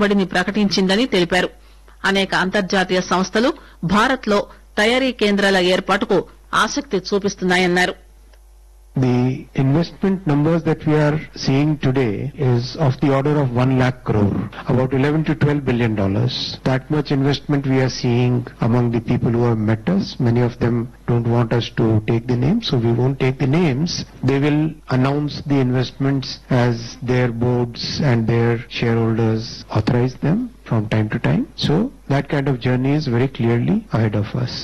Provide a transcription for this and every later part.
పెట్టుబడిని ప్రకటించిందని తెలిపారు అనేక అంతర్జాతీయ సంస్థలు భారత్ లో తయారీ కేంద్రాల ఏర్పాటుకు ఆసక్తి చూపిస్తున్నాయన్నారు The investment numbers that we are seeing today is of the order of 1 lakh crore, about 11 to 12 billion dollars. That much investment we are seeing among the people who have met us. Many of them don't want us to take the names, so we won't take the names. They will announce the investments as their boards and their shareholders authorize them from time to time. So that kind of journey is very clearly ahead of us.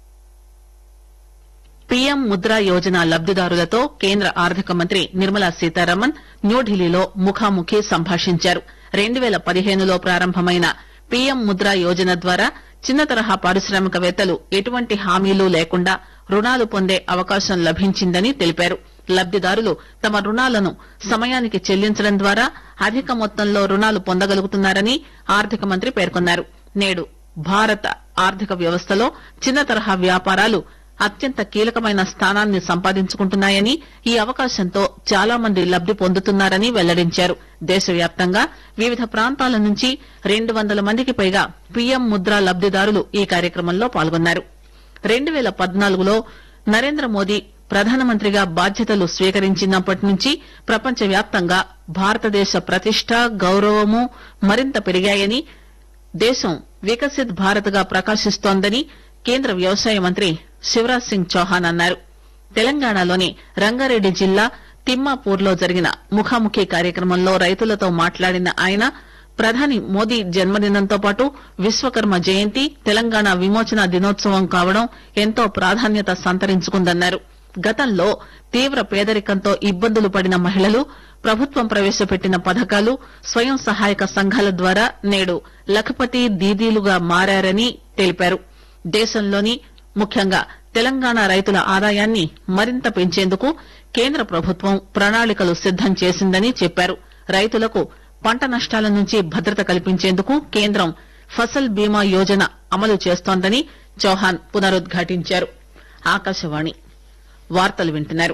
PM Mudra Yojana లబ్దిదారులతో కేంద్ర ఆర్థిక మంత్రి నిర్మలా సీతారామన్ న్యూఢిల్లీలో ముఖాముఖి సంభాషించారు రెండు పేల పదిహేనులో ప్రారంభమైన పీఎం ముద్రా యోజన ద్వారా చిన్న తరహా పారిశ్రామికవేత్తలు ఎటువంటి హామీలు లేకుండా రుణాలు పొందే అవకాశం లభించిందని తెలిపారు లబ్దిదారులు తమ రుణాలను సమయానికి చెల్లించడం ద్వారా అధిక మొత్తంలో రుణాలు పొందగలుగుతున్నారని ఆర్థిక మంత్రి పేర్కొన్నారు నేడు భారత ఆర్థిక వ్యవస్థలో చిన్న తరహా వ్యాపారాలు అత్యంత కీలకమైన స్థానాన్ని సంపాదించుకుంటున్నాయని ఈ అవకాశంతో చాలా మంది లబ్ది పొందుతున్నారని వెల్లడించారు దేశవ్యాప్తంగా వివిధ ప్రాంతాల నుంచి రెండు వందల మందికి పైగా పీఎం ముద్రా లబ్దిదారులు ఈ కార్యక్రమంలో పాల్గొన్నారు రెండు పేల పద్నాలుగులో నరేంద్ర మోదీ ప్రధానమంత్రిగా బాధ్యతలు స్వీకరించినప్పటి నుంచి ప్రపంచవ్యాప్తంగా భారతదేశ ప్రతిష్ట గౌరవము మరింత పెరిగాయని దేశం వికసిత్ భారత్ గా ప్రకాశిస్తోందని కేంద్ర వ్యవసాయ మంత్రి శివరాజ్ సింగ్ చౌహాన్ అన్నారు తెలంగాణలోని రంగారెడ్డి జిల్లా తిమ్మాపూర్ లో జరిగిన ముఖాముఖి కార్యక్రమంలో రైతులతో మాట్లాడిన ఆయన ప్రధాని మోదీ జన్మదినంతో పాటు విశ్వకర్మ జయంతి తెలంగాణ విమోచన దినోత్సవం కావడం ఎంతో ప్రాధాన్యత సంతరించుకుందన్నారు గతంలో తీవ్ర పేదరికంతో ఇబ్బందులు పడిన మహిళలు ప్రభుత్వం ప్రవేశపెట్టిన పథకాలు స్వయం సహాయక సంఘాల ద్వారా నేడు లఖపతి దీదీలుగా మారని తెలిపారు దేశంలోని ముఖ్యంగా తెలంగాణ రైతుల ఆదాయాన్ని మరింత పెంచేందుకు కేంద్ర ప్రభుత్వం ప్రణాళికలు సిద్దం చేసిందని చెప్పారు రైతులకు పంట నష్టాల నుంచి భద్రత కల్పించేందుకు కేంద్రం ఫసల్ బీమా యోజన అమలు చేస్తోందని చౌహాన్ పునరుద్ఘాటించారు ఆకాశవాణి వార్తలు వింటున్నారు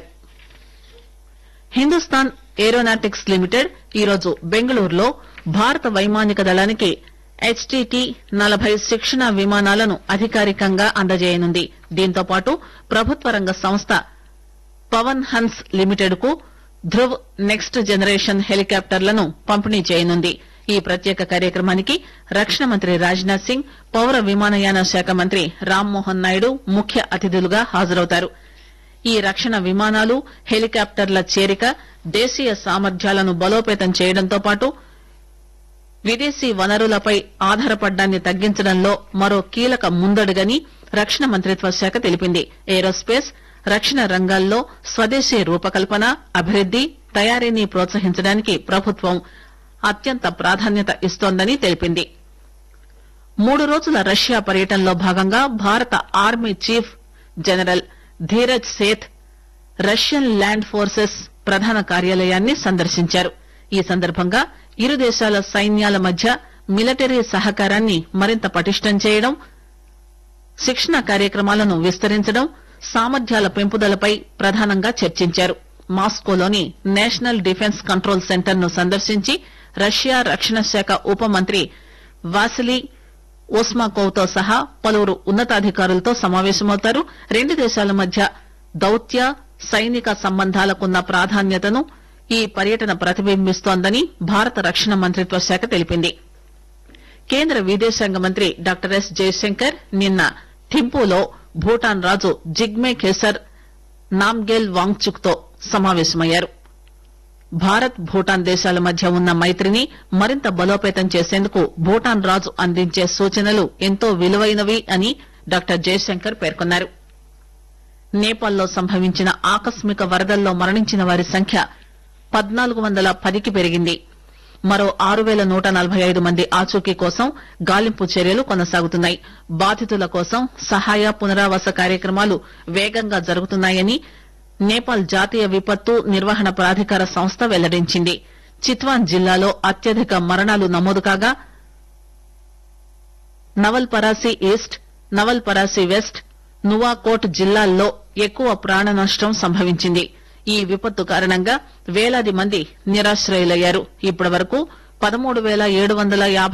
హిందుస్థాన్ ఏరోనాటిక్స్ లిమిటెడ్ ఈరోజు బెంగళూరులో భారత వైమానిక దళానికి హెచ్టిటి నలభై శిక్షణ విమానాలను అధికారికంగా అందజేయనుంది దీంతో పాటు ప్రభుత్వ రంగ సంస్థ పవన్ హన్స్ లిమిటెడ్ కు ధృవ్ నెక్స్ట్ జనరేషన్ హెలికాప్టర్లను పంపిణీ చేయనుంది ఈ ప్రత్యేక కార్యక్రమానికి రక్షణ మంత్రి రాజ్నాథ్ సింగ్ పౌర విమానయాన శాఖ మంత్రి రామ్మోహన్ నాయుడు ముఖ్య అతిథులుగా హాజరవుతారు ఈ రక్షణ విమానాలు హెలికాప్టర్ల చేరిక దేశీయ సామర్థ్యాలను బలోపేతం చేయడంతో పాటు విదేశీ వనరులపై ఆధారపడ్డాన్ని తగ్గించడంలో మరో కీలక ముందడుగని రక్షణ మంత్రిత్వ శాఖ తెలిపింది ఏరోస్పేస్ రక్షణ రంగాల్లో స్వదేశీ రూపకల్పన అభివృద్ది తయారీని ప్రోత్సహించడానికి ప్రభుత్వం అత్యంత ప్రాధాన్యత ఇస్తోందని తెలిపింది మూడు రోజుల రష్యా పర్యటనలో భాగంగా భారత army chief general Dheeraj Seth Russian land forces ప్రధాన కార్యాలయాన్ని సందర్శించారు ఈ సందర్భంగా ఇరు దేశాల సైన్యాల మధ్య మిలిటరీ సహకారాన్ని మరింత పటిష్టం చేయడం శిక్షణ కార్యక్రమాలను విస్తరించడం సామర్థ్యాల పెంపుదలపై ప్రధానంగా చర్చించారు మాస్కోలోని నేషనల్ డిఫెన్స్ కంట్రోల్ సెంటర్ ను సందర్శించి రష్యా రక్షణ శాఖ ఉప మంత్రి వాసిలీ ఓస్మాకోవ్ తో సహా పలువురు ఉన్నతాధికారులతో సమావేశమవుతారు రెండు దేశాల మధ్య దౌత్య సైనిక సంబంధాలకున్న ప్రాధాన్యతను ఈ పర్యటన ప్రతిబింబిస్తోందని భారత రక్షణ మంత్రిత్వ శాఖ తెలిపింది కేంద్ర విదేశాంగ మంత్రి డాక్టర్ ఎస్ జయశంకర్ నిన్న థింపూలో భూటాన్ రాజు జిగ్మే ఖేసర్ నామ్గేల్ వాంగ్చుక్ తో సమావేశమయ్యారు భారత్ భూటాన్ దేశాల మధ్య ఉన్న మైత్రిని మరింత బలోపేతం చేసేందుకు భూటాన్ రాజు అందించే సూచనలు ఎంతో విలువైనవి అని డాక్టర్ జయశంకర్ పేర్కొన్నారు నేపాల్లో సంభవించిన ఆకస్మిక వరదల్లో మరణించిన వారి సంఖ్య పద్నాలుగు వందల పదికి పెరిగింది మరో ఆరు పేల నూట నలభై ఐదు మంది ఆచూకీ కోసం గాలింపు చర్యలు కొనసాగుతున్నాయి బాధితుల కోసం సహాయ పునరావాస కార్యక్రమాలు వేగంగా జరుగుతున్నాయని నేపాల్ జాతీయ విపత్తు నిర్వహణ ప్రాధికార సంస్థ వెల్లడించింది చిత్వాన్ జిల్లాలో అత్యధిక మరణాలు నమోదు కాగా నవల్ పరాసి ఈస్ట్ నవల్ పరాసి వెస్ట్ నువాకోట్ జిల్లాల్లో ఎక్కువ ప్రాణ నష్టం సంభవించింది ఈ విపత్తు కారణంగా వేలాది మంది నిరాశ్రయులయ్యారు ఇప్పటి వరకు పదమూడు పేల ఏడు వందల యాభై